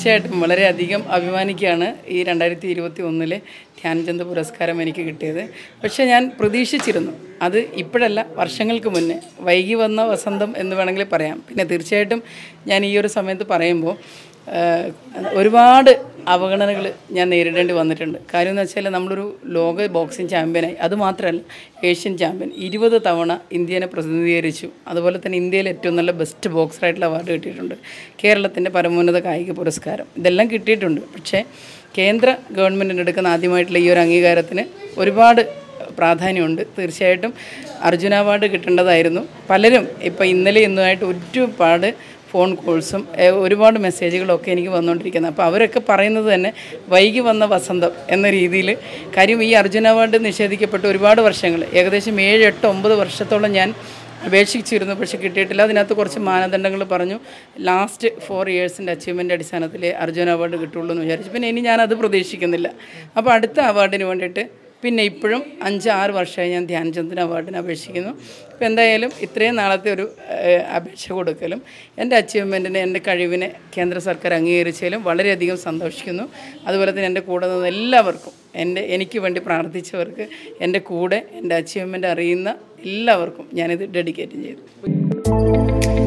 തീർച്ചയായിട്ടും വളരെയധികം അഭിമാനിക്കുകയാണ് ഈ രണ്ടായിരത്തി ഇരുപത്തി ഒന്നിലെ ധ്യാൻചന്ദ് പുരസ്കാരം എനിക്ക് കിട്ടിയത് പക്ഷേ ഞാൻ പ്രതീക്ഷിച്ചിരുന്നു അത് ഇപ്പോഴല്ല വർഷങ്ങൾക്ക് മുന്നേ വൈകി വന്ന വസന്തം എന്ന് വേണമെങ്കിൽ പറയാം പിന്നെ തീർച്ചയായിട്ടും ഞാൻ ഈ ഒരു സമയത്ത് പറയുമ്പോൾ ഏഹ്, ഒരുപാട് അവഗണനകൾ ഞാൻ നേരിടേണ്ടി വന്നിട്ടുണ്ട് കാര്യം എന്ന് വെച്ചാൽ നമ്മളൊരു ലോക ബോക്സിംഗ് ചാമ്പ്യനായി അതുമാത്രമല്ല ഏഷ്യൻ ചാമ്പ്യൻ ഇരുപത് തവണ ഇന്ത്യനെ പ്രതിനിധീകരിച്ചു അതുപോലെ തന്നെ ഇന്ത്യയിലെ ഏറ്റവും നല്ല ബെസ്റ്റ് ബോക്സറായിട്ടുള്ള അവാർഡ് കിട്ടിയിട്ടുണ്ട് കേരളത്തിൻ്റെ പരമോന്നത കായിക പുരസ്കാരം ഇതെല്ലാം കിട്ടിയിട്ടുണ്ട് പക്ഷേ കേന്ദ്ര ഗവൺമെൻറ്റിൻ്റെ എടുക്കുന്ന ആദ്യമായിട്ടുള്ള ഈ ഒരു അംഗീകാരത്തിന് ഒരുപാട് പ്രാധാന്യമുണ്ട് തീർച്ചയായിട്ടും അർജുന അവാർഡ് കിട്ടേണ്ടതായിരുന്നു പലരും ഇപ്പോൾ ഇന്നലെ ഇന്നുമായിട്ട് ഒരുപാട് ഫോൺ കോൾസും ഏഹ്, ഒരുപാട് മെസ്സേജുകളൊക്കെ എനിക്ക് വന്നുകൊണ്ടിരിക്കുന്നത് അപ്പോൾ അവരൊക്കെ പറയുന്നത് തന്നെ വൈകി വന്ന വസന്തം എന്ന രീതിയിൽ കാര്യം ഈ അർജുന അവാർഡ് നിഷേധിക്കപ്പെട്ട് ഒരുപാട് വർഷങ്ങൾ ഏകദേശം ഏഴ് എട്ട് ഒമ്പത് വർഷത്തോളം ഞാൻ അപേക്ഷിച്ചിരുന്നു പക്ഷെ കിട്ടിയിട്ടില്ല അതിനകത്ത് കുറച്ച് മാനദണ്ഡങ്ങൾ പറഞ്ഞു ലാസ്റ്റ് ഫോർ ഇയേഴ്സിൻ്റെ അച്ചീവ്മെൻ്റ് അടിസ്ഥാനത്തിൽ അർജുന അവാർഡ് കിട്ടുള്ളൂ എന്ന് വിചാരിച്ചു പിന്നെ ഇനി ഞാനത് പ്രതീക്ഷിക്കുന്നില്ല അപ്പോൾ അടുത്ത അവാർഡിന് വേണ്ടിയിട്ട് പിന്നെ ഇപ്പോഴും അഞ്ച് ആറ് വർഷമായി ഞാൻ ധ്യാൻചന്ദിന് അവാർഡിന് അപേക്ഷിക്കുന്നു അപ്പോൾ എന്തായാലും ഇത്രയും നാളത്തെ ഒരു ഏഹ്, അപേക്ഷ കൊടുക്കലും എൻ്റെ അച്ചീവ്മെൻറ്റിനെ എൻ്റെ കഴിവിനെ കേന്ദ്ര സർക്കാർ അംഗീകരിച്ചതിലും വളരെയധികം സന്തോഷിക്കുന്നു അതുപോലെ തന്നെ എൻ്റെ കൂടെ നിന്ന് എല്ലാവർക്കും എൻ്റെ എനിക്ക് വേണ്ടി പ്രാർത്ഥിച്ചവർക്ക് എൻ്റെ കൂടെ എൻ്റെ അച്ചീവ്മെൻ്റ് അറിയുന്ന എല്ലാവർക്കും ഞാനിത് ഡെഡിക്കേറ്റ് ചെയ്തു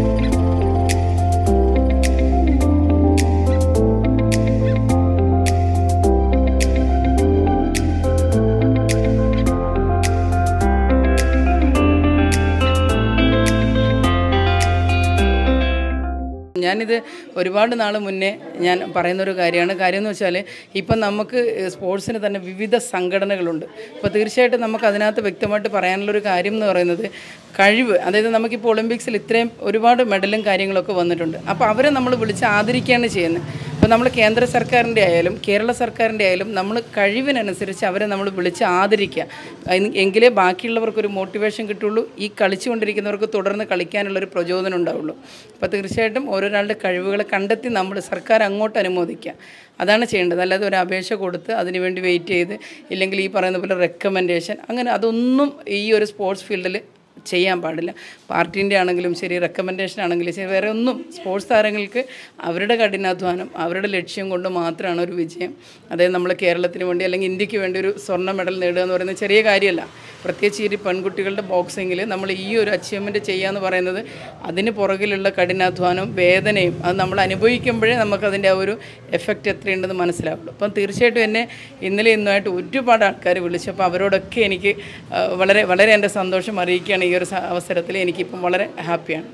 ഞാനിത് ഒരുപാട് നാൾ മുന്നേ ഞാൻ പറയുന്നൊരു കാര്യമാണ് കാര്യം എന്ന് വെച്ചാൽ ഇപ്പം നമുക്ക് സ്പോർട്സിന് തന്നെ വിവിധ സംഘടനകളുണ്ട് അപ്പോൾ തീർച്ചയായിട്ടും നമുക്ക് അതിനകത്ത് വ്യക്തമായിട്ട് പറയാനുള്ളൊരു കാര്യം എന്ന് പറയുന്നത് കഴിവ് അതായത് നമുക്കിപ്പോൾ ഒളിമ്പിക്സിൽ ഇത്രയും ഒരുപാട് മെഡലും കാര്യങ്ങളൊക്കെ വന്നിട്ടുണ്ട് അപ്പോൾ അവരെ നമ്മൾ വിളിച്ച് ആദരിക്കുകയാണ് ചെയ്യുന്നത് അപ്പോൾ നമ്മൾ കേന്ദ്ര സർക്കാരിൻ്റെ ആയാലും കേരള സർക്കാരിൻ്റെ ആയാലും നമ്മൾ കഴിവിനനുസരിച്ച് അവരെ നമ്മൾ വിളിച്ച് ആദരിക്കുക എൻ- എങ്കിലേ ബാക്കിയുള്ളവർക്കൊരു മോട്ടിവേഷൻ കിട്ടുള്ളൂ ഈ കളിച്ചുകൊണ്ടിരിക്കുന്നവർക്ക് തുടർന്ന് കളിക്കാനുള്ളൊരു പ്രചോദനം ഉണ്ടാവുള്ളൂ അപ്പോൾ തീർച്ചയായിട്ടും ഓരോരാളുടെ കഴിവുകളെ കണ്ടെത്തി നമ്മൾ സർക്കാർ അങ്ങോട്ട് അനുമോദിക്കുക അതാണ് ചെയ്യേണ്ടത് അല്ലാതെ ഒരു അപേക്ഷ കൊടുത്ത് അതിനുവേണ്ടി വെയിറ്റ് ചെയ്ത് ഇല്ലെങ്കിൽ ഈ പറയുന്ന പോലെ റെക്കമെൻഡേഷൻ അങ്ങനെ അതൊന്നും ഈ ഒരു സ്പോർട്സ് ഫീൽഡിൽ ചെയ്യാൻ പാടില്ല പാർട്ടീൻ്റെ ആണെങ്കിലും ശരി റെക്കമെൻഡേഷൻ ആണെങ്കിലും ശരി വേറെ ഒന്നും സ്പോർട്സ് താരങ്ങൾക്ക് അവരുടെ കഠിനാധ്വാനം അവരുടെ ലക്ഷ്യം കൊണ്ട് മാത്രമാണ് ഒരു വിജയം അതായത് നമ്മൾ കേരളത്തിന് വേണ്ടി അല്ലെങ്കിൽ ഇന്ത്യക്ക് വേണ്ടി ഒരു സ്വർണ്ണ മെഡൽ നേടുക എന്ന് പറയുന്നത് ചെറിയ കാര്യമല്ല പ്രത്യേകിച്ച് ഈ പെൺകുട്ടികളുടെ ബോക്സിങ്ങിൽ നമ്മൾ ഈ ഒരു അച്ചീവ്മെൻറ്റ് ചെയ്യുക എന്ന് പറയുന്നത് അതിന് പുറകിലുള്ള കഠിനാധ്വാനവും വേദനയും അത് നമ്മൾ അനുഭവിക്കുമ്പോഴേ നമുക്കതിൻ്റെ ആ ഒരു എഫക്റ്റ് എത്രയുണ്ടെന്ന് മനസ്സിലാവുള്ളൂ അപ്പം തീർച്ചയായിട്ടും എന്നെ ഇന്നലെ ഇന്നുമായിട്ട് ഒരുപാട് ആൾക്കാർ വിളിച്ചു അപ്പോൾ അവരോടൊക്കെ എനിക്ക് ആ, വളരെ വളരെ എൻ്റെ സന്തോഷം അറിയിക്കുകയാണ് ഈ ഒരു സ- അവസരത്തിൽ എനിക്കിപ്പം വളരെ ഹാപ്പിയാണ്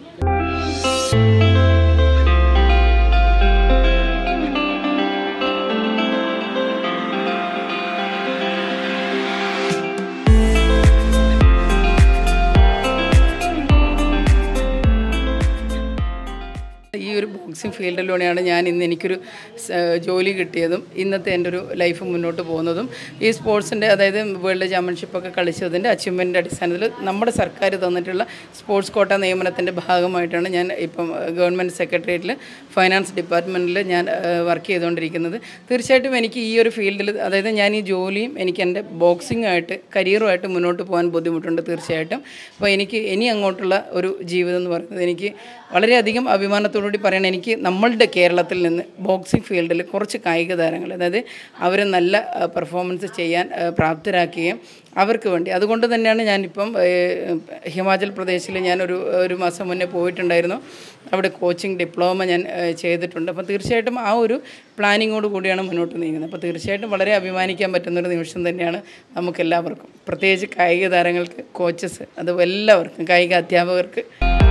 ഈ ഒരു ബോക്സിംഗ് ഫീൽഡിലൂടെയാണ് ഞാൻ ഇന്ന് എനിക്കൊരു സ- ജോലി കിട്ടിയതും ഇന്നത്തെ എൻ്റെ ഒരു ലൈഫ് മുന്നോട്ട് പോകുന്നതും ഈ സ്പോർട്സിൻ്റെ അതായത് വേൾഡ് ചാമ്പ്യൻഷിപ്പൊക്കെ കളിച്ചതിൻ്റെ അച്ചീവ്മെൻറ്റിൻ്റെ അടിസ്ഥാനത്തിൽ നമ്മുടെ സർക്കാർ തന്നിട്ടുള്ള സ്പോർട്സ് കോട്ട നിയമനത്തിൻ്റെ ഭാഗമായിട്ടാണ് ഞാൻ ഇപ്പം ഗവൺമെൻറ് സെക്രട്ടേറിയറ്റിൽ ഫൈനാൻസ് ഡിപ്പാർട്ട്മെൻറ്റിൽ ഞാൻ വർക്ക് ചെയ്തുകൊണ്ടിരിക്കുന്നത് തീർച്ചയായിട്ടും എനിക്ക് ഈ ഒരു ഫീൽഡിൽ അതായത് ഞാൻ ഈ ജോലിയും എനിക്ക് എൻ്റെ ബോക്സിങ്ങായിട്ട് കരിയറുമായിട്ട് മുന്നോട്ട് പോകാൻ ബുദ്ധിമുട്ടുണ്ട് തീർച്ചയായിട്ടും അപ്പോൾ എനിക്ക് ഇനി അങ്ങോട്ടുള്ള ഒരു ജീവിതം എന്ന് പറയുന്നത് എനിക്ക് വളരെയധികം അഭിമാനത്തോടുകൂടി പറയണം എനിക്ക് നമ്മളുടെ കേരളത്തിൽ നിന്ന് ബോക്സിംഗ് ഫീൽഡിൽ കുറച്ച് കായിക താരങ്ങൾ അതായത് അവരെ നല്ല പെർഫോമൻസ് ചെയ്യാൻ ആ, പ്രാപ്തരാക്കുകയും അവർക്ക് വേണ്ടി അതുകൊണ്ട് തന്നെയാണ് ഞാനിപ്പം ഏഹ്, ഹിമാചൽ പ്രദേശിൽ ഞാനൊരു ഒരു മാസം മുന്നേ പോയിട്ടുണ്ടായിരുന്നു അവിടെ കോച്ചിങ് ഡിപ്ലോമ ഞാൻ ഏഹ്, ചെയ്തിട്ടുണ്ട് അപ്പോൾ തീർച്ചയായിട്ടും ആ ഒരു പ്ലാനിങ്ങോട് കൂടിയാണ് മുന്നോട്ട് നീങ്ങുന്നത് അപ്പോൾ തീർച്ചയായിട്ടും വളരെ അഭിമാനിക്കാൻ പറ്റുന്നൊരു നിമിഷം തന്നെയാണ് നമുക്കെല്ലാവർക്കും പ്രത്യേകിച്ച് കായിക താരങ്ങൾക്ക് കോച്ചസ് അത് എല്ലാവർക്കും കായിക അധ്യാപകർക്ക്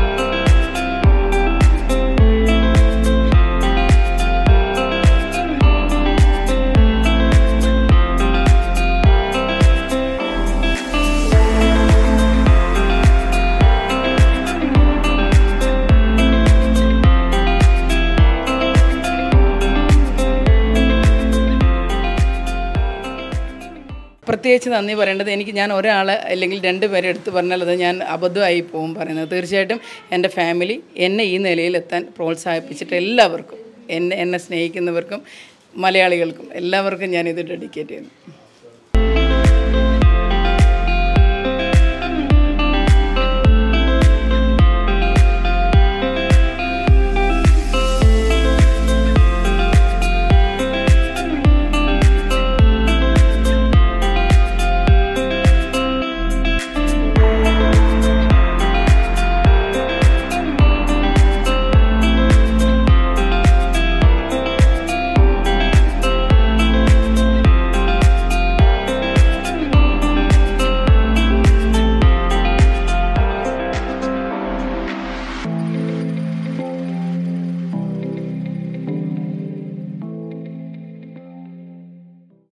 പ്രത്യേകിച്ച് നന്ദി പറയേണ്ടത് എനിക്ക് ഞാൻ ഒരാളെ അല്ലെങ്കിൽ രണ്ട് പേരെ എടുത്ത് പറഞ്ഞാൽ അത് ഞാൻ അബദ്ധമായി പോകും പറയുന്നത് തീർച്ചയായിട്ടും എൻ്റെ ഫാമിലി എന്നെ ഈ നിലയിലെത്താൻ പ്രോത്സാഹിപ്പിച്ചിട്ട് എല്ലാവർക്കും എന്നെ എന്നെ സ്നേഹിക്കുന്നവർക്കും മലയാളികൾക്കും എല്ലാവർക്കും ഞാനിത് ഡെഡിക്കേറ്റ് ചെയ്യുന്നു